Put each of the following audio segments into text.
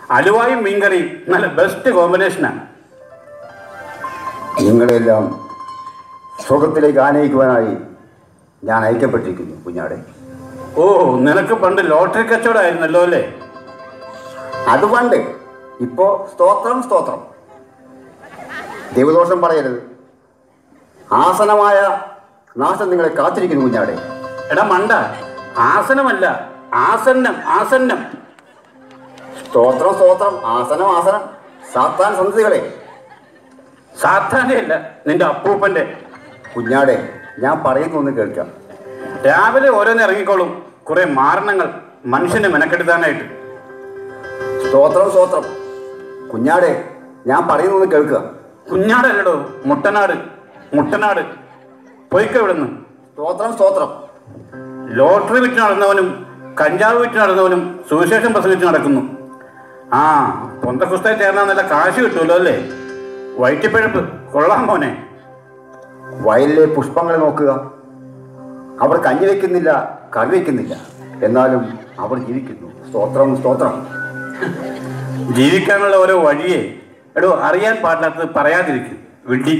അലുവായും മീൻകറിയും നല്ല ബെസ്റ്റ് കോമ്പിനേഷനാണ് നിങ്ങളെല്ലാം സുഖത്തിലേക്ക് ആനയിക്കുവാനായി ഞാൻ അയക്കപ്പെട്ടിരിക്കുന്നു കുഞ്ഞാടെ ഓ നിനക്ക് പണ്ട് ലോട്ടറി കച്ചവടമായിരുന്നല്ലോ അല്ലേ അത് പണ്ട് ഇപ്പോ സ്തോത്രം സ്തോത്രം ദൈവദോഷം പറയരുത് ആസനമായ നാശം നിങ്ങളെ കാത്തിരിക്കുന്നു കുഞ്ഞാടെ എടാ മണ്ട ആസനമല്ല ആസന്നം ആസന്നം സ്തോത്രം സ്തോത്രം ആസനം ആസനം സാത്താൻ സന്തതികളെ സാധാരണയല്ല നിന്റെ അപ്പൂപ്പന്റെ കുഞ്ഞാടെ ഞാൻ പറയുന്നൊന്ന് കേൾക്കാം രാവിലെ ഓരോന്ന് ഇറങ്ങിക്കോളും കുറെ മാരണങ്ങൾ മനുഷ്യനെ മെനക്കെടുത്താനായിട്ട് സ്തോത്രം സ്തോത്രം കുഞ്ഞാടെ ഞാൻ പറയുന്നൊന്ന് കേൾക്കുക കുഞ്ഞാടല്ലടോ മുട്ടനാട് മുട്ടനാട് പൊയ്ക്കോ ഇവിടുന്ന് സ്തോത്രം സ്തോത്രം ലോട്ടറി വിറ്റ് നടന്നവനും കഞ്ചാവ് വിറ്റ് നടന്നവനും സുവിശേഷം പ്രസംഗിച്ച് നടക്കുന്നു ആ പൊന്തക്കുസ്തായി ചേർന്നാൽ നല്ല കാശ് കിട്ടുമല്ലോ അല്ലേ വയറ്റിപ്പഴപ്പ് കൊള്ളാം മോനെ വയലിലെ പുഷ്പങ്ങളെ നോക്കുക അവർ കഞ്ഞി വെക്കുന്നില്ല കറി വെക്കുന്നില്ല എന്നാലും അവർ ജീവിക്കുന്നു സ്തോത്രം സ്തോത്രം ജീവിക്കാനുള്ള ഓരോ വഴിയെ എടോ അറിയാൻ പാടില്ലാത്തത് പറയാതിരിക്കും വിഡ്ഢി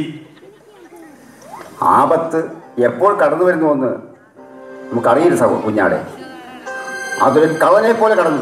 ആപത്ത് എപ്പോൾ കടന്നു വരുന്നുവെന്ന് നമുക്കറിയില്ല സഹോ കുഞ്ഞാടെ അതൊരു കള്ളനെ പോലെ കടന്നു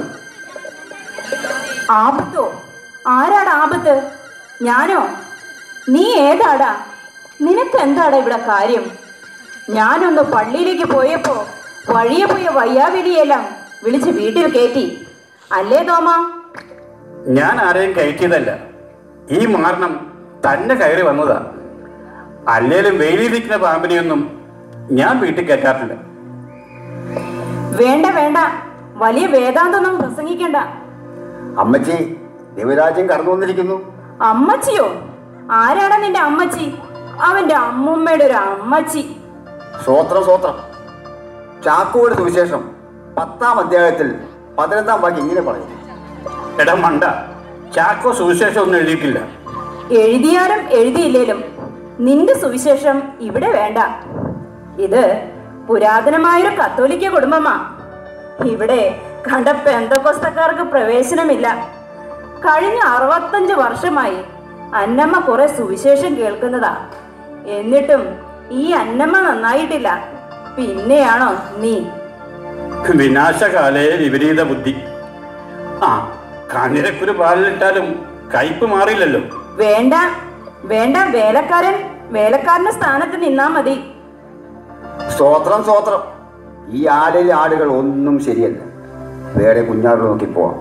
ആപത്തോ ആരാടാ ആപത്ത് ഞാനോ നീ ഏതാടാ നിനക്ക് എന്താടാ ഇവിടെ കാര്യം ഞാനൊന്ന് പള്ളിയിലേക്ക് പോയപ്പോ വഴിയെ പോയ വയ്യാവിലിയെല്ലാം വിളിച്ച് വീട്ടിൽ കയറ്റി അല്ലേ തോമ ഞാൻ ആരെയും കയറ്റിയതല്ല ഈ മാരണം തന്നെ കയറി വന്നതാ അല്ലേലും വെയിലിരിക്കുന്ന പാമ്പിനെയൊന്നും ഞാൻ വീട്ടിൽ കയറ്റാറില്ല വേണ്ട വേണ്ട വലിയ വേദാന്തൊന്നും പ്രസംഗിക്കണ്ട അമ്മച്ചി ദൈവരാജ്യം കടന്നു വന്നിരിക്കുന്നു അമ്മച്ചിയോ ആരാടാ നിന്റെ അമ്മച്ചി അവന്റെ അമ്മുമ്മയുടെ ഒരു അമ്മച്ചി സ്തോത്രം സ്തോത്രം ചാക്കോയുടെ സുവിശേഷം പത്താം അധ്യായത്തിൽ പതിനൊന്നാം വാക്യം ഇങ്ങനെ പറയുന്നു എടാ മണ്ട ചാക്കോ സുവിശേഷം ഒന്നും എഴുതിയിട്ടില്ല എഴുതിയാലും എഴുതിയില്ലേലും നിന്റെ സുവിശേഷം ഇവിടെ വേണ്ട ഇത് പുരാതനമായൊരു കത്തോലിക്ക കുടുംബമാ ഇവിടെ കണ്ട പെന്തക്കൊസ്തക്കാർക്ക് പ്രവേശനമില്ല കഴിഞ്ഞ അറുപത്തഞ്ച് വർഷമായി അന്നമ്മ കുറെ സുവിശേഷം കേൾക്കുന്നതാ എന്നിട്ടും ഈ അന്നമ്മ നന്നായിട്ടില്ല പിന്നെയാണോ നീ വിനാശകാലയെ വിപരീത ബുദ്ധി ആ കാഞ്ഞിരക്കുരു പാലിലിട്ടാലും കയ്പ് മാറിയില്ലല്ലോ വേണ്ട വേണ്ട വേലക്കാരൻ വേലക്കാരന്റെ സ്ഥാനത്ത് നിന്നാ മതി സ്തോത്രം സ്തോത്രം ഈ ആടിലെ ആടുകൾ ഒന്നും ശരിയല്ല വേറെ കുഞ്ഞാട് നോക്കി പോവാം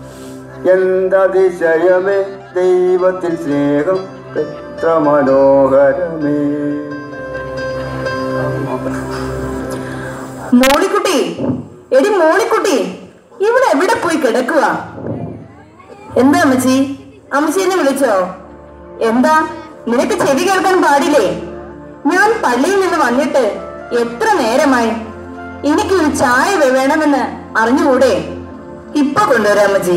എന്തതിശയമേ ദൈവത്തിൽ സ്നേഹം എത്ര മനോഹരമേ മോളിക്കുട്ടി എടി മോളിക്കുട്ടി ഇവിടെ എവിടെ പോയി കിടക്കുക എന്താ അമ്മച്ചി അമ്മച്ചി എന്നെ വിളിച്ചോ എന്താ നിനക്ക് ചെവി കേൾക്കാൻ പാടില്ലേ ഞാൻ പള്ളിയിൽ നിന്ന് വന്നിട്ട് എത്ര നേരമായി എനിക്ക് ഒരു ചായ വേ- വേണമെന്ന് അറിഞ്ഞുകൂടെ ഇപ്പൊ കൊണ്ടുവരാം അമ്മച്ചി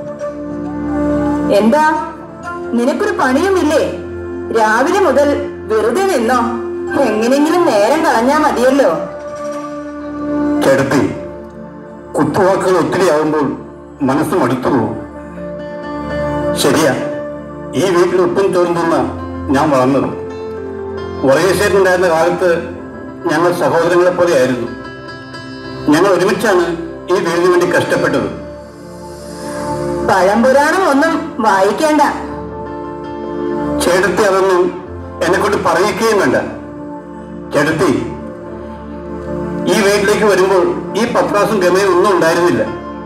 എന്താ നിനക്കൊരു പണിയുമില്ലേ രാവിലെ മുതൽ വെറുതെ നിന്നോ എങ്ങനെയെങ്കിലും നേരം കളഞ്ഞാ മതിയല്ലോ ചെടുത്തി കുത്തുവാക്കുകൾ ഒത്തിരി ആവുമ്പോൾ മനസ്സ് മടുത്തു പോകും ശരിയാ ഈ വീട്ടിൽ ഉപ്പും ചോറും തിന്ന ഞാൻ വളർന്നത് വർഗീസേട്ടുണ്ടായിരുന്ന കാലത്ത് ഞങ്ങൾ സഹോദരങ്ങളെ പോലെയായിരുന്നു ഞങ്ങൾ ഒരുമിച്ചാണ് ഈ വീടിന് വേണ്ടി കഷ്ടപ്പെട്ടത് പഴംപുരാണം ഒന്നും വായിക്കേണ്ട ചേട്ടത്തി അതൊന്നും എന്നെ കൊണ്ട് പറയിക്കുകയും വേണ്ട ചേട്ടത്തി ഈ വീട്ടിലേക്ക് വരുമ്പോൾ ഈ പത്രാസും ഗമയും ഒന്നും ഉണ്ടായിരുന്നില്ല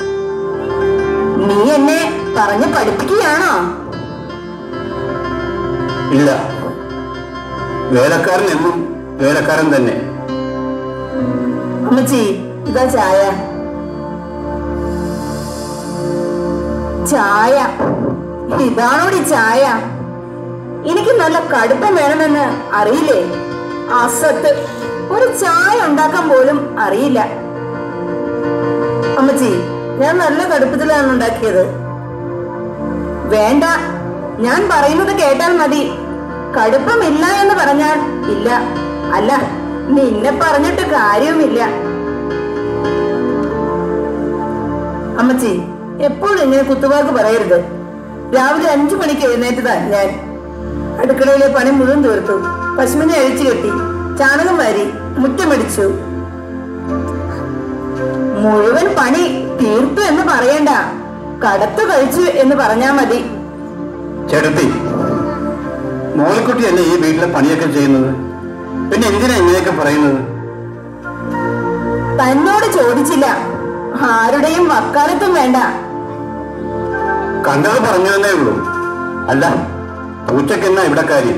നീ എന്നെ പറഞ്ഞു പഠിപ്പിക്കുകയാണോ ഇല്ല വേലക്കാരൻ എന്നും വേലക്കാരൻ തന്നെ അമ്മച്ചി ഇതാ ചായ ചായ ഇതാണോടി ചായ എനിക്ക് നല്ല കടുപ്പം വേണമെന്ന് അറിയില്ലേ അസത്ത് ഒരു ചായ ഉണ്ടാക്കാൻ പോലും അറിയില്ല അമ്മച്ചി ഞാൻ നല്ല കടുപ്പത്തിലാണ് ഉണ്ടാക്കിയത് വേണ്ട ഞാൻ പറയുന്നത് കേട്ടാൽ മതി കടുപ്പമില്ല എന്ന് പറഞ്ഞാൽ ഇല്ല അല്ല നിന്നെ പറഞ്ഞിട്ട് കാര്യവുമില്ല അമ്മച്ചി എപ്പോഴും ഇങ്ങനെ കുത്തുവാക്ക് പറയരുത് രാവിലെ അഞ്ചു മണിക്ക് എഴുന്നേറ്റതാ ഞാൻ അടുക്കളയിലെ പണി മുഴുവൻ തീർത്തു പശുവിനെ അഴിച്ചു കെട്ടി ചാണകം വാരി മുറ്റമടിച്ചു മുഴുവൻ പണി തീർത്തു എന്ന് പറയണ്ട കടത്തു കഴിച്ചു എന്ന് പറഞ്ഞാ മതി ചേട്ടത്തി മോളിക്കുട്ടിയല്ലേ ഈ വീട്ടിലെ പണിയൊക്കെ ചെയ്യുന്നത് പിന്നെ എന്തിനാ ഇങ്ങനെയൊക്കെ പറയുന്നത് തന്നോട് ചോദിച്ചില്ല ആരുടെയും വക്കാലത്തും വേണ്ട കണ്ടത് പറഞ്ഞു എന്നേ ഉള്ളൂ അല്ല പൂച്ചക്കെന്നാ ഇവിടെ കാര്യം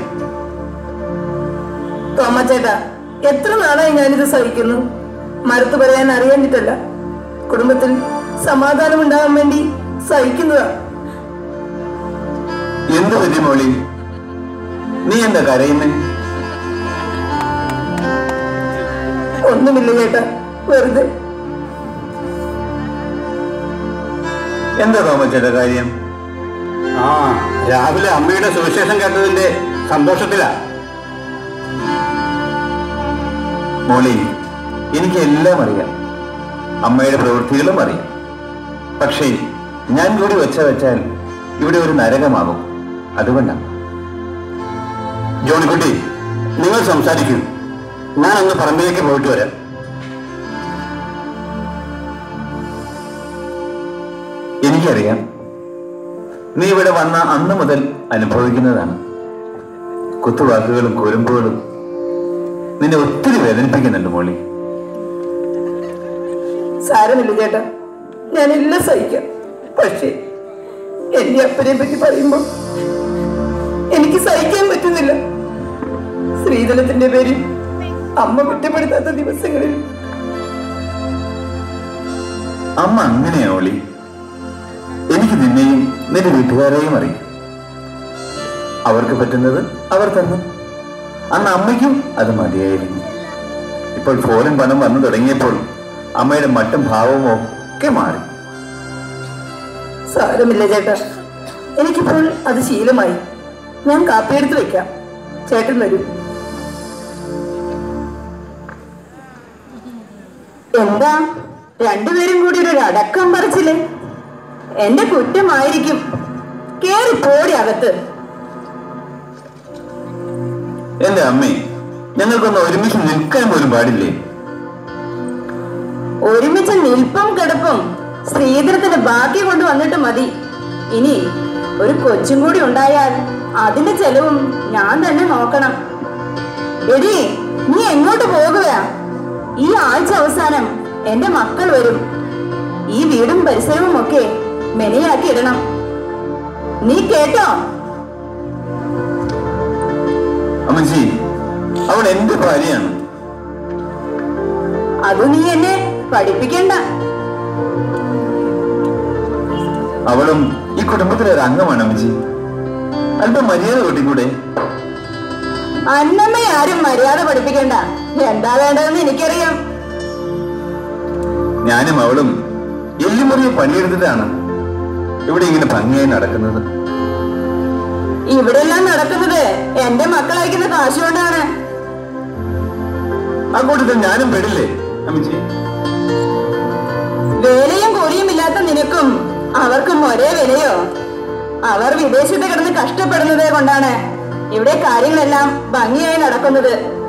തോമച്ചേട്ടാ എത്ര നാളായി ഞാനിത് സഹിക്കുന്നു മറുത്തു പറയാൻ അറിയാഞ്ഞിട്ടല്ല കുടുംബത്തിൽ സമാധാനം ഉണ്ടാകാൻ വേണ്ടി സഹിക്കുന്നതാ എന്ത് പറ്റി മോളി നീ എന്താ കരയുന്നേ ഒന്നുമില്ല ചേട്ടാ വെറുതെ എന്താ തോമച്ചേട്ട കാര്യം ആ രാവിലെ അമ്മയുടെ സുവിശേഷം കേട്ടതിന്റെ സന്തോഷത്തിലാ മോളി എനിക്ക് എല്ലാം അറിയാം അമ്മയുടെ പ്രവൃത്തികളും അറിയാം പക്ഷേ ഞാൻ കൂടി വെച്ച വെച്ചാൽ ഇവിടെ ഒരു നരകമാകും അതുകൊണ്ടാണ് ജോണിക്കുട്ടി നിങ്ങൾ സംസാരിക്കൂ ഞാൻ അങ്ങ് പറമ്പിലേക്ക് പോയിട്ട് വരാം എനിക്കറിയാം നീ ഇവിടെ വന്ന അന്ന് മുതൽ അനുഭവിക്കുന്നതാണ് കുത്തുവാക്കുകളും കുരുമ്പുകളും നിന്നെ ഒത്തിരി വേദനിപ്പിക്കുന്നുണ്ട് മോളി സാരമില്ല ചേട്ടാ ഞാനെല്ലാം സഹിക്കാം പക്ഷേ എന്റെ അപ്പനെ പറ്റി പറയുമ്പോൾ എനിക്ക് സഹിക്കാൻ പറ്റുന്നില്ല സ്ത്രീധനത്തിന്റെ പേരിൽ അമ്മ കുറ്റപ്പെടുത്താത്ത ദിവസങ്ങളിൽ അമ്മ അങ്ങനെയാ ഓളി എനിക്ക് നിന്നെയും നിന്റെ വീട്ടുകാരെയും അറിയാം അവർക്ക് പറ്റുന്നത് അവർ തന്നു അന്ന് അമ്മയ്ക്കും അത് മതിയായിരുന്നു ഇപ്പോൾ ഫോറിൻ പണം വന്നു തുടങ്ങിയപ്പോൾ അമ്മയുടെ മട്ടും ഭാവവും ഒക്കെ മാറി സാരമില്ല ചേട്ടാ എനിക്കിപ്പോൾ അത് ശീലമായി ഞാൻ കാപ്പിയെടുത്ത് വെക്കാം ചേട്ടൻ വരൂ എന്താ രണ്ടുപേരും കൂടി ഒരു അടക്കം പറിച്ചില്ലേ എന്റെ കുറ്റമായിരിക്കും കേറി പോടി അകത്ത് എന്റെ അമ്മേ ഞങ്ങൾക്കൊന്ന് ഒരുമിച്ച് നിൽക്കാൻ പോലും പാടില്ലേ ഒരുമിച്ച് നിൽപ്പും കിടപ്പും സ്ത്രീധനത്തിന്റെ ബാക്കി കൊണ്ട് വന്നിട്ട് മതി ഇനി ഒരു കൊച്ചും കൂടി ഉണ്ടായാൽ അതിന്റെ ചെലവും ഞാൻ തന്നെ നോക്കണം എടി നീ എങ്ങോട്ട് പോകുകയാ ഈ ആഴ്ച അവസാനം എന്റെ മക്കൾ വരും ഈ വീടും പരിസരവും ഒക്കെ മെനയാക്കി ഇടണം നീ കേട്ടോ അമ്മച്ചി അവൾ എന്റെ ഭാര്യയാണ് അത് നീ എന്നെ പഠിപ്പിക്കണ്ട അവളും ഈ കുടുംബത്തിലെ ഒരു അംഗമാണ് അമ്മച്ചി അല്പം മര്യാദ കൂട്ടിക്കൂടെ അന്നമ്മയെ ആരും മര്യാദ പഠിപ്പിക്കണ്ട എന്താ വേണ്ടതെന്ന് എനിക്കറിയാം ഞാനും അവളും എല്ലുമുറിയെ പണിയെടുത്തിട്ടാണ് ഇവിടെ ഇങ്ങനെ ഭംഗിയായി നടക്കുന്നത് ഇവിടെല്ലാം നടക്കുന്നത് എന്റെ മക്കൾ അയക്കുന്ന കാശ് കൊണ്ടാണ് ആ കൂട്ടത്തിൽ ഞാനും പെടില്ലേ അമ്മച്ചി വേലയും കൂലിയും ഇല്ലാത്ത നിനക്കും അവർക്കും ഒരേ വിലയോ അവർ വിദേശത്ത് കിടന്ന് കഷ്ടപ്പെടുന്നത് കൊണ്ടാണ് ഇവിടെ കാര്യങ്ങളെല്ലാം ഭംഗിയായി നടക്കുന്നത്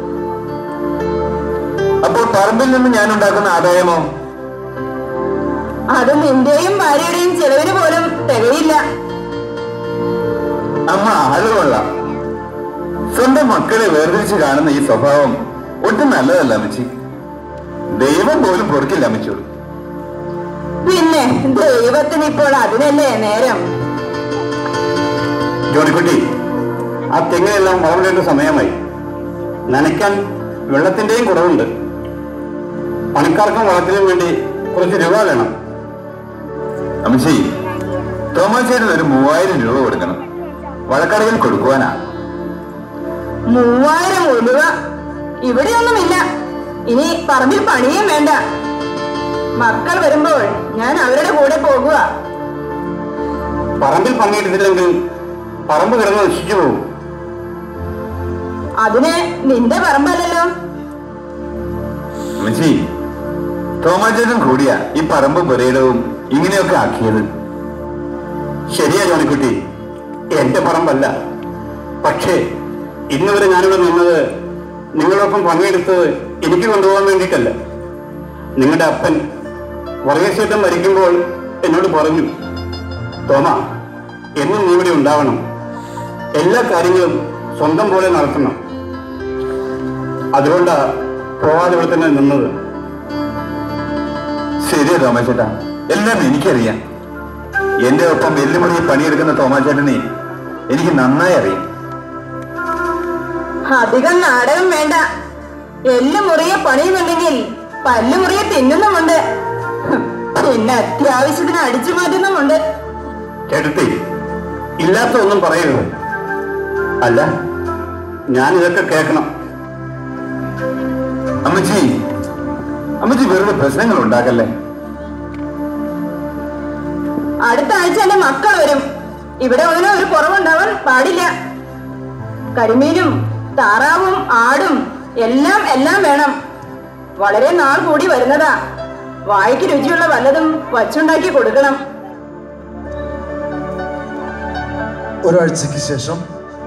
അപ്പോൾ പറമ്പിൽ നിന്ന് ഞാൻ ഉണ്ടാക്കുന്ന ആദായമോ അത് നിന്റെയും ഭാര്യയുടെയും ചെലവിന് പോലും തികയില്ല അമ്മ ആളുകൊള്ള സ്വന്തം മക്കളെ വേർതിരിച്ച് കാണുന്ന ഈ സ്വഭാവം ഒട്ടും നല്ലതല്ല അമ്മച്ചി ദൈവം പോലും പൊറുക്കില്ല അമ്മച്ചോട് പിന്നെ ദൈവത്തിന് ഇപ്പോൾ അതിനല്ലേ നേരം ജോണിക്കുട്ടി ആ തെങ്ങിനെല്ലാം വളമിടേണ്ട സമയമായി നനയ്ക്കാൻ വെള്ളത്തിന്റെയും കുറവുണ്ട് പണിക്കാർക്കും വളത്തിനും വേണ്ടി കുറച്ച് രൂപ വേണം അമ്മച്ചി തോമാച്ചേട്ടൻ ഒരു മൂവായിരം രൂപ കൊടുക്കണം വഴക്കടയിൽ കൊടുക്കുവാനാ മൂവായിരം ഉലുവ ഇവിടെയൊന്നുമില്ല ഇനി പറമ്പിൽ പണിയും വേണ്ട മക്കൾ വരുമ്പോൾ ഞാൻ അവരുടെ കൂടെ പോകുക പറമ്പിൽ പണിയെടുത്തില്ലെങ്കിൽ പറമ്പ് കിടന്ന് നശിച്ചു പോകും അതിന് നിന്റെ പറമ്പല്ലല്ലോ അമ്മച്ചി തോമാച്ചേട്ടൻ കൂടിയാ ഈ പറമ്പ് പുരയിടവും ഇങ്ങനെയൊക്കെ ആക്കിയത് ശരിയാ ജോണിക്കുട്ടി എന്റെ പറമ്പല്ല പക്ഷേ ഇന്നുവരെ ഞാനിവിടെ നിന്നത് നിങ്ങളൊപ്പം പണിയെടുത്തത് എനിക്ക് കൊണ്ടുപോകാൻ വേണ്ടിയിട്ടല്ല നിങ്ങളുടെ അപ്പൻ വർഗശേഷം മരിക്കുമ്പോൾ എന്നോട് പറഞ്ഞു തോമ എന്നും നീ ഇവിടെ ഉണ്ടാവണം എല്ലാ കാര്യങ്ങളും സ്വന്തം പോലെ നടത്തണം അതുകൊണ്ടാ പോവാതെ ഇവിടെ തന്നെ നിന്നത് ശരിയാ തോമാച്ചേട്ടാ എല്ലാം എനിക്കറിയാം എന്റെ ഒപ്പം വെല്ലുമുറിയിൽ പണിയെടുക്കുന്ന തോമാച്ചേട്ടനെ എനിക്ക് നന്നായി അറിയാം അധികം നാടകം വേണ്ട എല്ലു മുറിയെ പണിയുന്നുണ്ടെങ്കിൽ പല്ലു മുറിയെ തിന്നുന്നുമുണ്ട് പിന്നെ അത്യാവശ്യത്തിന് അടിച്ചു മാറ്റുന്നുമുണ്ട് ചേട്ടത്തി ഇല്ലാത്ത ഒന്നും പറയരുത് അല്ല ഞാൻ ഇതൊക്കെ കേൾക്കണം അമ്മച്ചി അമ്മച്ചി വെറുതെ പ്രശ്നങ്ങൾ ഉണ്ടാക്കല്ലേ അടുത്ത ആഴ്ച എന്റെ മക്കൾ വരും ഇവിടെ ഒന്നിനും ഒരു കുറവുണ്ടാവാൻ പാടില്ല കരിമീനും താറാവും ആടും എല്ലാം എല്ലാം വേണം വളരെ നാൾ കൂടി വരുന്നതാ വായിക്ക് രുചിയുള്ള വല്ലതും വച്ചുണ്ടാക്കി കൊടുക്കണം ഒരാഴ്ചയ്ക്ക് ശേഷം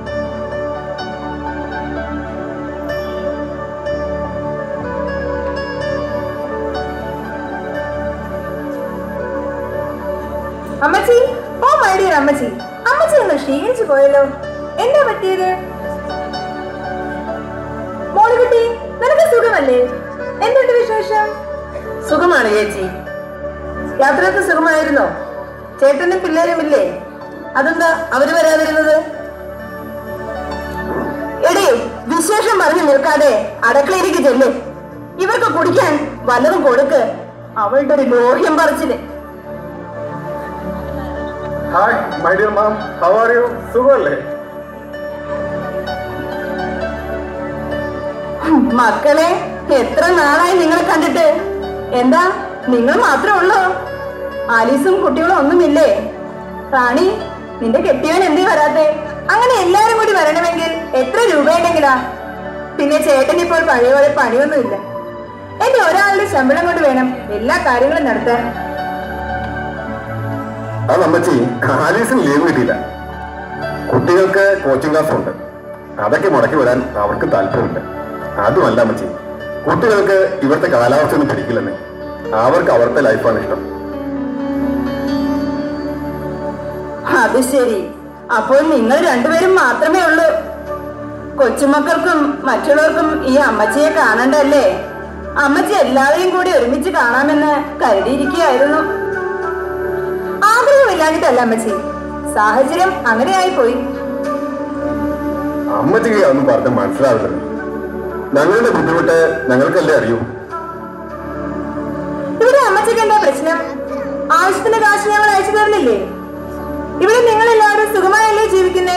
അമ്മച്ചി ഓ മൈ ഡിയർ അമ്മച്ചി അമ്മച്ചി ഒന്ന് ക്ഷീണിച്ചു പോയല്ലോ എന്താ പറ്റിയത് മോളുകുട്ടി നിനക്ക് സുഖമല്ലേ എന്തുണ്ട് വിശേഷം സുഖമാണ് ചേച്ചി യാത്രയൊക്കെ സുഖമായിരുന്നോ ചേട്ടനും പിള്ളേരും ഇല്ലേ അതെന്താ അവര് വരാതിരുന്നത് എടേ വിശേഷം പറഞ്ഞു നിൽക്കാതെ അടുക്കളയിലേക്ക് ചെല്ല് ഇവർക്ക് കുടിക്കാൻ വല്ലതും കൊടുക്ക് അവളുടെ ഒരു ലോഹ്യം പറിച്ചില് hi my dear ma'am how are you സുഖമല്ലേ മക്കളെ എത്ര നാളായി നിങ്ങളെ കണ്ടിട്ട് എന്താ നിങ്ങൾ മാത്രമേ ഉള്ളൂ ആലീസും കുട്ടികളും ഒന്നുമില്ലേ റാണി നിന്റെ കെട്ടിയവൻ എന്തേ വരാത്തെ അങ്ങനെ എല്ലാരും കൂടി വരണമെങ്കിൽ എത്ര രൂപയുണ്ടെങ്കിലാ പിന്നെ ചേട്ടൻ ഇപ്പോൾ പഴയ പോലെ പണിയൊന്നുമില്ല എന്റെ ഒരാളുടെ ശമ്പളം കൊണ്ട് വേണം എല്ലാ കാര്യങ്ങളും നടത്താൻ അത് അമ്മച്ചി ആലീസിന് ലീവ് കിട്ടിയില്ല കുട്ടികൾക്ക് കോച്ചിങ് ക്ലാസ് ഉണ്ട് അതൊക്കെ മുടക്കി വിടാൻ അവർക്ക് താല്പര്യമില്ല അതുമല്ല അമ്മച്ചി കുട്ടികൾക്ക് ഇവിടുത്തെ കാലാവസ്ഥ ഒന്നും പിടിക്കില്ലെന്നേ അവർക്ക് അവിടുത്തെ ലൈഫാണ് ഇഷ്ടം അത് ശരി അപ്പോൾ നിങ്ങൾ രണ്ടുപേരും മാത്രമേ ഉള്ളൂ കൊച്ചുമക്കൾക്കും മറ്റുള്ളവർക്കും ഈ അമ്മച്ചിയെ കാണണ്ടല്ലേ അമ്മച്ചി എല്ലാവരെയും കൂടി ഒരുമിച്ച് കാണാമെന്ന് കരുതിയിരിക്കുകയായിരുന്നു ആഗ്രഹമില്ലാഞ്ഞിട്ടല്ല അമ്മച്ചി സാഹചര്യം അങ്ങനെയായി പോയി അമ്മച്ചിക്ക് അതൊന്നും പറഞ്ഞ് മനസ്സിലാവില്ല ഞങ്ങളുടെ ബുദ്ധിമുട്ട് ഞങ്ങൾക്കല്ലേ അറിയൂ ഇവിടെ അമ്മച്ചിക്ക് എന്താ പ്രശ്നം ആവശ്യത്തിന് കാശ് ഞങ്ങൾ അയച്ചു തരുന്നില്ലേ ഇവിടെ നിങ്ങൾ എല്ലാവരും സുഖമായല്ലേ ജീവിക്കുന്നേ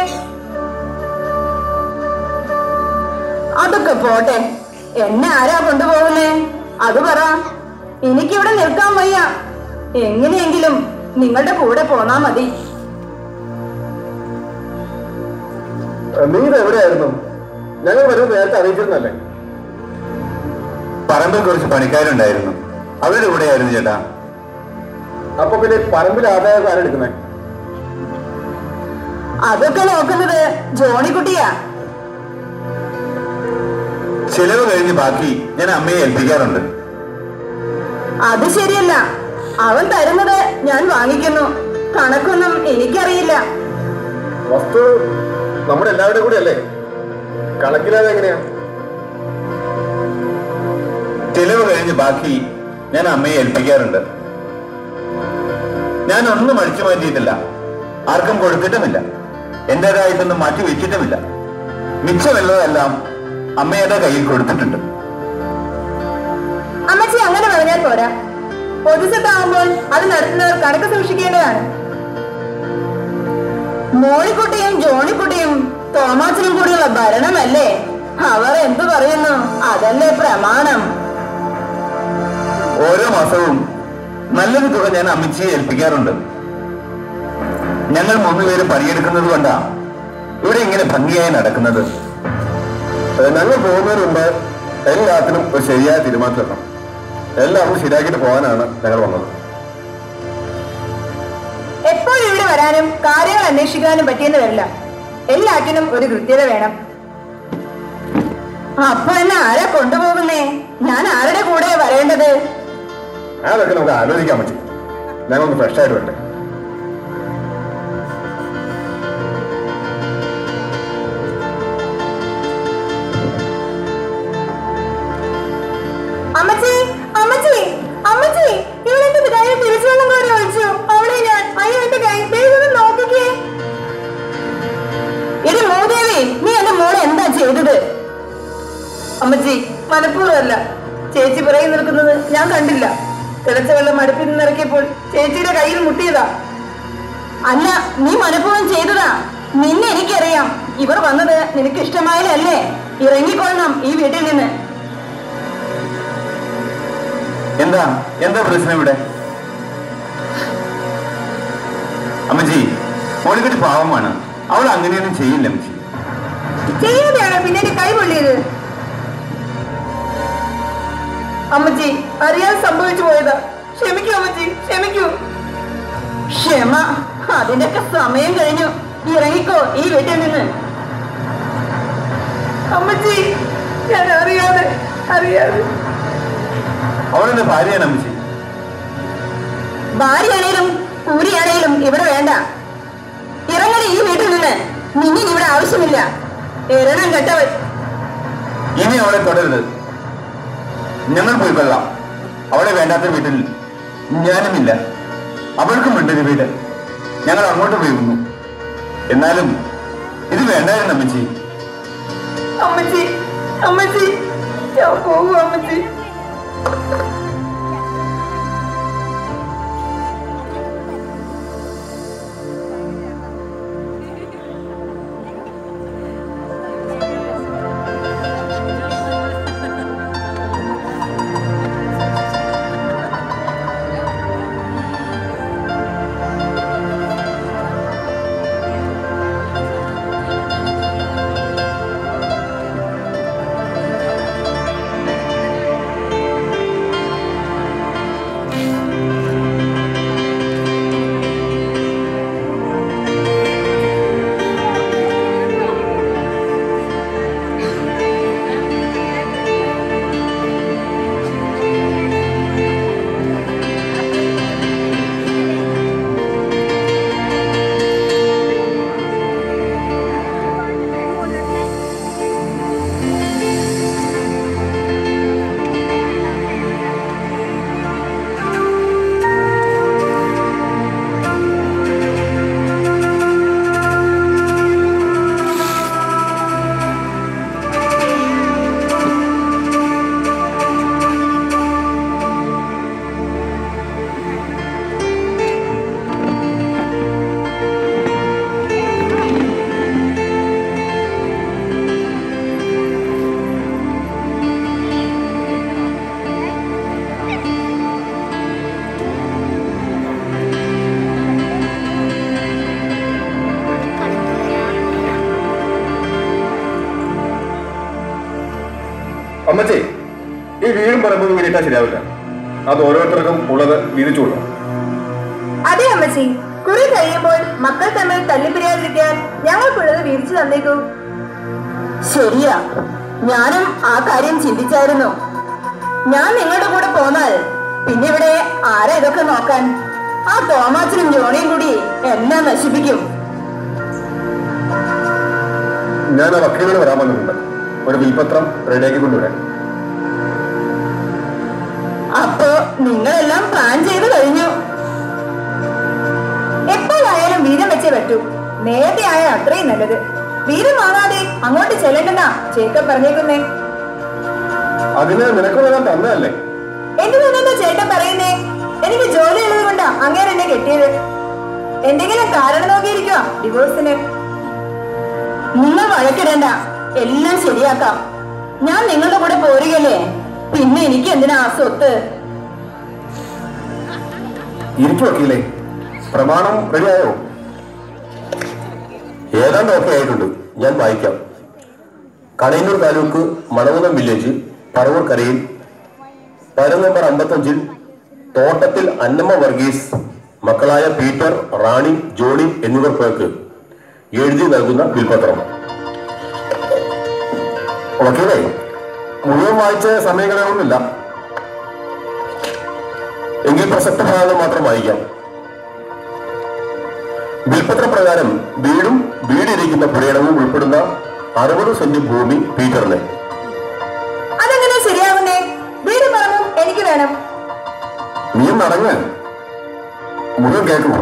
അതൊക്കെ പോട്ടെ എന്നെ ആരാ കൊണ്ടുപോകുന്നേ അത് പറ എനിക്കിവിടെ നിൽക്കാൻ വയ്യ എങ്ങനെയെങ്കിലും നിങ്ങളുടെ കൂടെ പോന്നാ മതി നീ ഇത് എവിടെയായിരുന്നു ഞങ്ങൾ വരുമ്പോൾ നേരത്തെ അറിയിച്ചിരുന്നല്ലേ പറമ്പിൽ കുറച്ച് പണിക്കാരുണ്ടായിരുന്നു അവരുടെ കൂടെയായിരുന്നു ചേട്ടാ അപ്പൊ പിന്നെ പറമ്പിൽ ആദായം ആരെടുക്കുന്നേ അതൊക്കെ നോക്കുന്നത് ജോണിക്കുട്ടിയാ ചിലവ് കഴിഞ്ഞ് ബാക്കി ഞാൻ അമ്മയെ ഏൽപ്പിക്കാറുണ്ട് അത് ശരിയല്ല അവൻ തരുന്നത് ഞാൻ വാങ്ങിക്കുന്നു കണക്കൊന്നും എനിക്കറിയില്ല വസ്തു നമ്മുടെ എല്ലാവരുടെയും കൂടെ അല്ലേ കണക്കിലാതെ എങ്ങനെയാ ചിലവ് കഴിഞ്ഞ് ബാക്കി ഞാൻ അമ്മയെ ഏൽപ്പിക്കാറുണ്ട് ഞാൻ ഒന്നും അടിച്ചു മാറ്റിയിട്ടില്ല ആർക്കും കൊടുത്തിട്ടുമില്ല എന്റേതായിട്ടൊന്നും മാറ്റി വെച്ചിട്ടുമില്ല മിച്ചമുള്ളതെല്ലാം അമ്മയുടെ കയ്യിൽ കൊടുത്തിട്ടുണ്ട് അമ്മച്ചി അങ്ങനെ പറഞ്ഞാൽ പോരാ പൊതുസത്താവുമ്പോൾ അത് നടത്തുന്നവർ കണക്ക് സൂക്ഷിക്കേണ്ടതാണ് മോളിക്കുട്ടിയും ജോണിക്കുട്ടിയും തോമാച്ചനും കൂടിയുള്ള ഭരണമല്ലേ അവർ എന്തു പറയുന്നു അതല്ലേ പ്രമാണം ഓരോ മാസവും നല്ലൊരു തുക ഞാൻ അമ്മച്ചിയെ ഏൽപ്പിക്കാറുണ്ട് ഞങ്ങൾ മൂന്നുപേരും പണിയെടുക്കുന്നത് കൊണ്ടാ ഇവിടെ ഇങ്ങനെ ഭംഗിയായി നടക്കുന്നത് ഏ, ഞങ്ങൾ പോകുന്നതിന് മുമ്പ് എല്ലാത്തിനും ഒരു ശരിയായ തീരുമാനത്തിലെത്തണം എല്ലാം ശരിയാക്കിയിട്ട് പോകാനാണ് ഞങ്ങൾ വന്നത് എപ്പോഴും ഇവിടെ തേടി വരാനും കാര്യങ്ങൾ അന്വേഷിക്കാനും പറ്റിയെന്ന് വരില്ല എല്ലാറ്റിനും ഒരു കൃത്യത വേണം അപ്പൊ എന്നെ ആരാ കൊണ്ടുപോകുന്നേ ഞാൻ ആരുടെ കൂടെ വരേണ്ടത് അതൊക്കെ നമുക്ക് ആലോചിക്കാൻ പറ്റും ഞങ്ങളൊന്ന് ഫ്രഷ് ആയിട്ട് വരട്ടെ അമ്മച്ചി അമ്മച്ചി അമ്മച്ചി ഇവളെന്റെ കയ്യിൽ തിരിച്ചുവെള്ളം കോരി ഒഴിച്ചു അവളെ ഞാൻ അയ്യോ എന്റെ കൈ ദൈവം നോക്കിക്കേ ഇത് മൂദേവി നീ എന്റെ മോളെ എന്താ ചെയ്തത് അമ്മച്ചി മനഃപൂർവ്വമല്ല ചേച്ചി പിറകെ നിൽക്കുന്നത് ഞാൻ കണ്ടില്ല തിളച്ച വെള്ളം അടുപ്പിൽ നിന്നിറക്കിയപ്പോൾ ചേച്ചിയുടെ കയ്യിൽ മുട്ടിയതാ അല്ല നീ മനഃപൂർവ്വം ചെയ്തതാ നിന്നെ എനിക്കറിയാം ഇവർ വന്നത് നിനക്ക് ഇഷ്ടമായാലല്ലേ ഇറങ്ങിക്കൊള്ളണം ഈ വീട്ടിൽ നിന്ന് എന്താ എന്താ പ്രശ്നം ഇവിടെ അമ്മച്ചി മോളിക്കുട്ടി പാവമാണ് അവൾ അങ്ങനെയൊന്നും ചെയ്യില്ല അമ്മച്ചി ചെയ്യാതെയാണോ പിന്നെ എന്റെ കൈ പൊള്ളിയത് അമ്മച്ചി അറിയാൻ സംഭവിച്ചു പോയതാ ക്ഷമിക്കൂ അമ്മച്ചി ക്ഷമിക്കൂ ക്ഷമ അതിന്റെയൊക്കെ സമയം കഴിഞ്ഞു ഇറങ്ങിക്കോ ഈ വീട്ടിൽ നിന്ന് അമ്മച്ചി ഞാൻ അറിയാതെ അറിയാതെ അവളെന്റെ ഭാര്യയാണ് അമ്മച്ചി ഭാര്യയാണേലും കൂലിയാണേലും ഇവിടെ വേണ്ട ഇറങ്ങണ ഈ വീട്ടിൽ നിന്ന് നിന്നിന് ഇവിടെ ആവശ്യമില്ല എരണം കെട്ടവൻ ഇനി അവളെ തുടരുത് ഞങ്ങൾ പോയി കൊള്ളാം അവളെ വേണ്ടാത്ത വീട്ടിൽ ഞാനുമില്ല അവൾക്കും ഉണ്ടൊരു വീട് ഞങ്ങൾ അങ്ങോട്ട് പോകുന്നു എന്നാലും ഇത് വേണ്ടായിരുന്നു അമ്മച്ചി അമ്മച്ചി അമ്മച്ചി ഞാൻ പോകും അമ്മച്ചി അമ്മച്ചേ ഈ വീടും പറമ്പും ഇങ്ങനെ ഇട്ടാൽ ശരിയാവില്ല അത് ഓരോരുത്തർക്കും ഉള്ളത് വീതിച്ചു കൊടുക്കണം അതെ അമ്മച്ചി കുറി കഴിയുമ്പോൾ മക്കൾ തമ്മിൽ തല്ലിപ്പിരിയാതിരിക്കാൻ ഞങ്ങൾക്കുള്ളത് വീതിച്ചു തന്നേക്കൂ ശരിയാ ഞാനും ആ കാര്യം ചിന്തിച്ചായിരുന്നു ഞാൻ നിങ്ങളുടെ കൂടെ പോന്നാൽ പിന്നെ ഇവിടെ ആരാ ഇതൊക്കെ നോക്കാൻ ആ തോമാച്ചനും ജോണിയും കൂടി എല്ലാം നശിപ്പിക്കും ഞാൻ ആ വക്കീലിനോട് വരാൻ വന്നിട്ടുണ്ട് ഒരു വിൽപത്രം റെഡിയാക്കി കൊണ്ടുവരാൻ അപ്പോ നിങ്ങളെല്ലാം പ്ലാൻ ചെയ്ത് കഴിഞ്ഞു എപ്പോഴായാലും വീരം വെച്ചേ പറ്റൂ നേരത്തെ ആയ അത്രയും നല്ലത് വീരം വാങ്ങാതെ അങ്ങോട്ട് ചെല്ലണ്ടെന്നാ ചേക്കൻ പറഞ്ഞേക്കുന്നേ അതിന് നിനക്ക് വരാൻ തന്നതല്ലേ എന്തിനാ ചേട്ടൻ പറയുന്നേ എനിക്ക് ജോലി ഉള്ളത് കൊണ്ടാ അങ്ങേരെ എന്നെ കെട്ടിയത് എന്തെങ്കിലും കാരണം നോക്കിയിരിക്കുക ഡിവോഴ്സിന് നിങ്ങൾ വഴക്കിടണ്ട എല്ലാം ശരിയാക്കാം ഞാൻ നിങ്ങളുടെ കൂടെ പോരുകയല്ലേ പിന്നെ എനിക്ക് എന്തിനാ ആ സ്വത്ത് ഇരിക്കും വക്കീലേ പ്രമാണം റെഡിയായോ ഏതാണ്ട് ഓക്കെ ആയിട്ടുണ്ട് ഞാൻ വായിക്കാം കടയന്നൂർ താലൂക്ക് മണകുളം വില്ലേജ് പറവൂർ കരയിൽ പരം നമ്പർ അമ്പത്തഞ്ചിൽ തോട്ടത്തിൽ അന്നമ്മ വർഗീസ് മക്കളായ പീറ്റർ റാണി ജോണി എന്നിവർ പേർക്ക് എഴുതി നൽകുന്ന വിൽപത്രം വക്കീലേ മുഴുവൻ വായിച്ച സമയങ്ങളൊന്നുമില്ല എങ്കിൽ പ്രസക്ത ഭാഗങ്ങൾ മാത്രം വായിക്കാം വിൽപത്ര പ്രകാരം വീടും വീടിരിക്കുന്ന പുരയിടവും ഉൾപ്പെടുന്ന അറുപത് സെന്റ് ഭൂമി പീറ്ററിന് അതെങ്ങനെ ശരിയാവുന്നേ വീട് പറമ്പും എനിക്ക് വേണം നീ നടങ്ങ് മുഴുവൻ കേൾക്കുമോ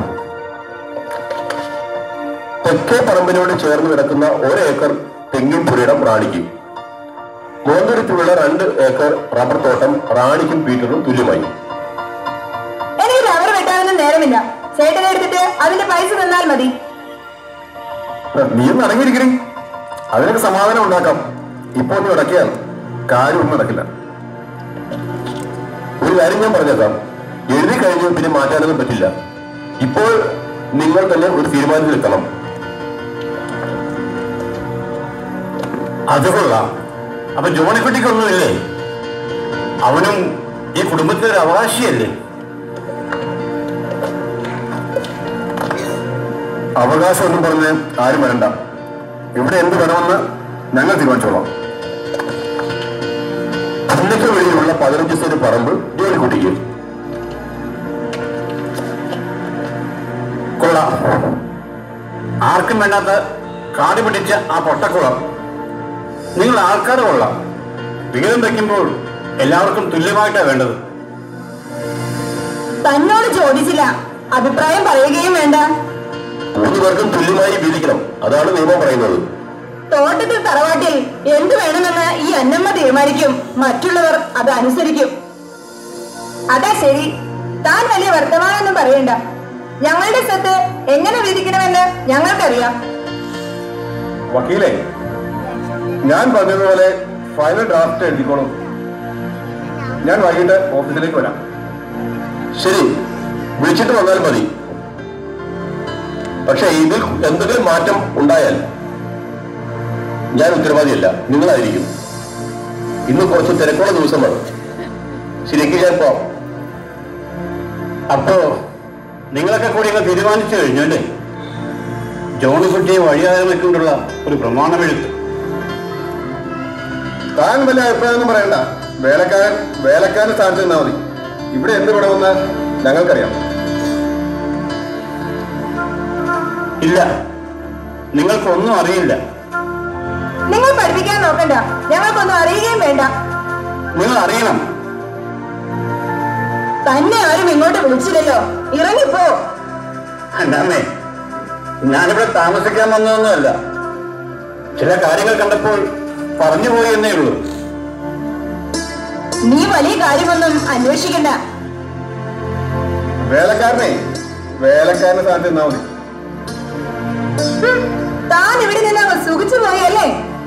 തെക്കേ പറമ്പിനോട് ചേർന്ന് കിടക്കുന്ന ഒരു ഏക്കർ തെങ്ങിൻ പുരയിടം റാണിക്ക് മുഖന്തുരുത്തിലുള്ള രണ്ട് ഏക്കർ റബ്ബർ തോട്ടം റാണിക്കും പീറ്ററും തുല്യമായി എനിക്ക് റബ്ബർ വെട്ടാനൊന്നും നേരമില്ല ചേട്ടനെ എടുത്തിട്ട് അതിന്റെ പൈസ തന്നാൽ മതി നീ ഒന്ന് അടങ്ങിയിരിക്കണേ അതിനൊക്കെ സമാധാനം ഉണ്ടാക്കാം ഇപ്പൊ ഒന്ന് നടക്കിയാൽ കാര്യമൊന്നും നടക്കില്ല ഒരു കാര്യം ഞാൻ പറഞ്ഞേക്കാം എഴുതി കഴിഞ്ഞു പിന്നെ മാറ്റാനൊന്നും പറ്റില്ല ഇപ്പോൾ നിങ്ങൾ തന്നെ ഒരു തീരുമാനത്തിലെത്തണം അത് കൊള്ളാം അപ്പൊ ജോണിക്കുട്ടിക്കൊന്നുമില്ലേ അവനും ഈ കുടുംബത്തിലെ ഒരു അവകാശിയല്ലേ അവകാശം ഒന്നും പറഞ്ഞ് ആരും വരണ്ട ഇവിടെ എന്ത് വേണമെന്ന് ഞങ്ങൾ തീരുമാനിച്ചോളാം അന്നയ്ക്ക് വെളിയിലുള്ള പതിനഞ്ച് സെന്റ് പറമ്പ് ജോലിക്കുട്ടിക്ക് കൊള്ളാം ആർക്കും വേണ്ടാത്ത കാട് പിടിച്ച ആ പൊട്ടക്കുളം നിങ്ങൾ ആൾക്കാർ കൊള്ളാം വിഹിതം വയ്ക്കുമ്പോൾ എല്ലാവർക്കും തുല്യമായിട്ടാണ് വേണ്ടത് തന്നോട് ചോദിച്ചില്ല അഭിപ്രായം പറയുകയും വേണ്ട മൂന്ന് പേർക്കും തുല്യമായി വീതിക്കണം അതാണ് നിയമം പറയുന്നത് തോട്ടത്തിൽ തറവാട്ടിൽ എന്ത് വേണമെന്ന് ഈ അന്നമ്മ തീരുമാനിക്കും മറ്റുള്ളവർ അത് അനുസരിക്കും അതാ ശരി താൻ വലിയ വർത്തമാനമൊന്നും പറയണ്ട ഞങ്ങളുടെ സ്വത്ത് എങ്ങനെ വീതിക്കണമെന്ന് ഞങ്ങൾക്കറിയാം വക്കീലെ ഞാൻ പറഞ്ഞതുപോലെ ഫൈനൽ ഡ്രാഫ്റ്റ് എഴുതിക്കോളും ഞാൻ വൈകിട്ട് ഓഫീസിലേക്ക് വരാം ശരി വിളിച്ചിട്ട് വന്നാൽ മതി പക്ഷെ ഇതിൽ എന്തെങ്കിലും മാറ്റം ഉണ്ടായാൽ ഞാൻ ഉത്തരവാദിയല്ല നിങ്ങളായിരിക്കും ഇന്ന് കുറച്ച് തിരക്കുള്ള ദിവസമാണ് ശരിക്കും ഞാൻ പോവാം അപ്പോ നിങ്ങളൊക്കെ കൂടി അങ്ങ് തീരുമാനിച്ചു കഴിഞ്ഞു അല്ലേ ജോണിക്കുട്ടിയെ വഴിയാതെ വെക്കൊണ്ടുള്ള ഒരു പ്രമാണമെഴുത്ത് താൻ വലിയ അഭിപ്രായമൊന്നും പറയണ്ട വേലക്കാരൻ വേലക്കാരൻ സ്ഥാനത്ത് നിന്നാൽ മതി ഇവിടെ എന്ത് വേണമെന്ന് ഞങ്ങൾക്കറിയാം ഇല്ല നിങ്ങൾക്കൊന്നും അറിയില്ല നിങ്ങൾ പഠിപ്പിക്കാൻ നോക്കണ്ട ഞങ്ങൾക്കൊന്നും അറിയുകയും വേണ്ട നിങ്ങൾ അറിയണം തന്നെ ആരും ഇങ്ങോട്ട് വിളിച്ചില്ലല്ലോ ഇറങ്ങിപ്പോ അല്ലാമേ ഞാനിവിടെ താമസിക്കാൻ വന്നതൊന്നുമല്ല ചില കാര്യങ്ങൾ കണ്ടപ്പോൾ പറഞ്ഞു പോയി എന്നേ ഉള്ളൂ നീ വലിയ കാര്യമൊന്നും അന്വേഷിക്കണ്ട വേലക്കാരനെ വേലക്കാരന്റെ സ്ഥാനത്ത് നിന്നാൽ മതി ഹും, താൻ ഇവിടെ നിന്ന് സുഖിച്ചു പോയല്ലേ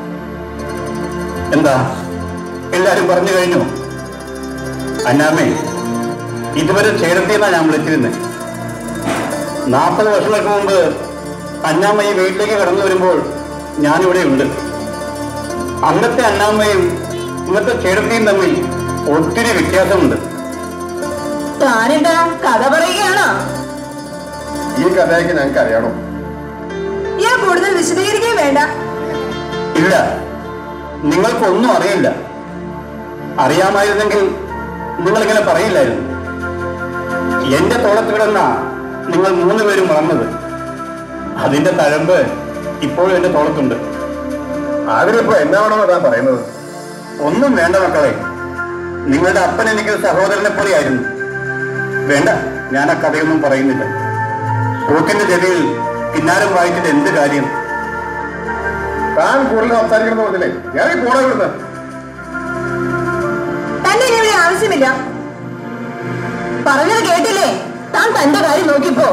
എന്താ എല്ലാരും പറഞ്ഞു കഴിഞ്ഞു അന്നാമേ ഇതുവരെ ചേരത്തിയെന്നാ ഞാൻ വിളിച്ചിരുന്നത് നാൽപ്പത് വർഷങ്ങൾക്ക് മുമ്പ് അന്നാമ്മ ഈ വീട്ടിലേക്ക് കടന്നു വരുമ്പോൾ ഞാനിവിടെ ഉണ്ട് അന്നത്തെ അന്നാമ്മയും ഇന്നത്തെ ചേരത്തിയും തമ്മിൽ ഒത്തിരി വ്യത്യാസമുണ്ട് താനെന്താ കഥ പറയുകയാണോ ഈ കഥയൊക്കെ ഞങ്ങൾക്ക് അറിയണോ ഞാൻ കൂടുതൽ വിശദീകരിക്കുകയും വേണ്ട ഇല്ല നിങ്ങൾക്കൊന്നും അറിയില്ല അറിയാമായിരുന്നെങ്കിൽ നിങ്ങളിങ്ങനെ പറയില്ലായിരുന്നു എന്റെ തോളത്ത് കിടന്ന നിങ്ങൾ മൂന്ന് പേരും വളർന്നത് അതിന്റെ തഴമ്പ് ഇപ്പോഴും എന്റെ തോളത്തുണ്ട് അതിനിപ്പോ എന്നാണോ താൻ പറയുന്നത് ഒന്നും വേണ്ട മക്കളെ നിങ്ങളുടെ അപ്പൻ എനിക്ക് സഹോദരനെ പോലെയായിരുന്നു വേണ്ട ഞാൻ ആ കഥയൊന്നും പറയുന്നില്ല പോക്കിന്റെ ചെവിയിൽ കിന്നാരം വായിച്ചിട്ട് എന്ത് കാര്യം താൻ കൂടുതൽ സംസാരിക്കണം പറഞ്ഞില്ലേ ഞാൻ പോണ ഇവിടുന്ന് തന്നെ ഇനി ഇവിടെ ആവശ്യമില്ല പറഞ്ഞത് കേട്ടില്ലേ താൻ തന്റെ കാര്യം നോക്കിപ്പോ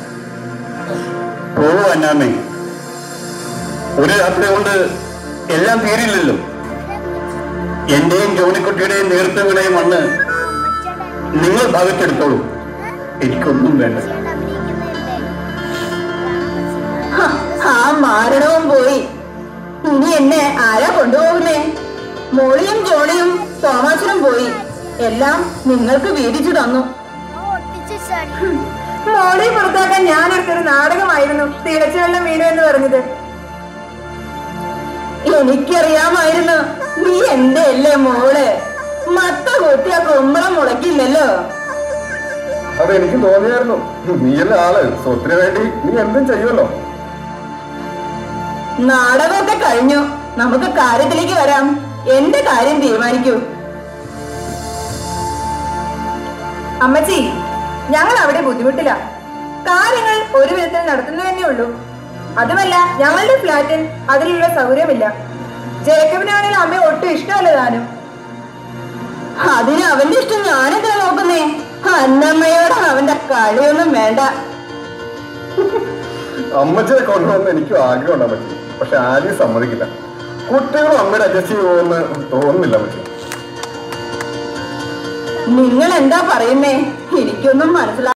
പോവോ അന്നാമേ ഒരു രാത്രി കൊണ്ട് എല്ലാം തീരില്ലല്ലോ എന്റെയും ജോണിക്കുട്ടിയുടെയും നേതൃത്വങ്ങളുടെയും മണ്ണ് നിങ്ങൾ ഭാഗത്തെടുത്തോളൂ എനിക്കൊന്നും വേണ്ട ഹ, ആ മാരണവും പോയി ഇനി എന്നെ ആരാ കൊണ്ടുപോകുന്നേ മോളിയും ജോളിയും തോമാച്ചനും പോയി എല്ലാം നിങ്ങൾക്ക് വീതിച്ചു തന്നു ഒട്ടിച്ച് ഹും, മോളെ പുറത്താക്കാൻ ഞാൻ എടുത്തൊരു നാടകമായിരുന്നു തിളച്ച വെള്ളം വീണു എന്ന് പറഞ്ഞത് എനിക്കറിയാമായിരുന്നു നീ എന്റെ അല്ലേ മോള് മത്ത കൂട്ടിയ കുമ്പളം മുളക്കില്ലല്ലോ അത് എനിക്ക് തോന്നിയായിരുന്നു നീയല്ല ആള് സ്വത്തിന് വേണ്ടി നീ എന്തും ചെയ്യുമല്ലോ നാടകമൊക്കെ കഴിഞ്ഞു നമുക്ക് കാര്യത്തിലേക്ക് വരാം എന്റെ കാര്യം തീരുമാനിക്കൂ അമ്മച്ചി ഞങ്ങൾ അവിടെ ബുദ്ധിമുട്ടില്ല കാര്യങ്ങൾ ഒരു വിധത്തിൽ നടത്തുന്നു തന്നെ ഉള്ളൂ അതുമല്ല ഞങ്ങളുടെ ഫ്ലാറ്റിൽ അതിലുള്ള സൗകര്യമില്ല ജേക്കബിനാണെങ്കിൽ അമ്മ ഒട്ടും ഇഷ്ടമല്ല താനും അതിന് അവന്റെ ഇഷ്ടം ഞാനെന്താ നോക്കുന്നേ അന്നമ്മയോട് അവന്റെ കളിയൊന്നും വേണ്ട അമ്മച്ചിയെ കൊണ്ടുവന്ന് എനിക്കും ആഗ്രഹമുണ്ട് അമ്മച്ചി പക്ഷെ ആരെയും സമ്മതിക്കില്ല കുട്ടികളും അമ്മയുടെ അഡ്ജസ്റ്റ് ചെയ്യുമെന്ന് തോന്നുന്നില്ല അമ്മച്ചി നിങ്ങൾ എന്താ പറയുന്നേ എനിക്കൊന്നും മനസ്സിലാ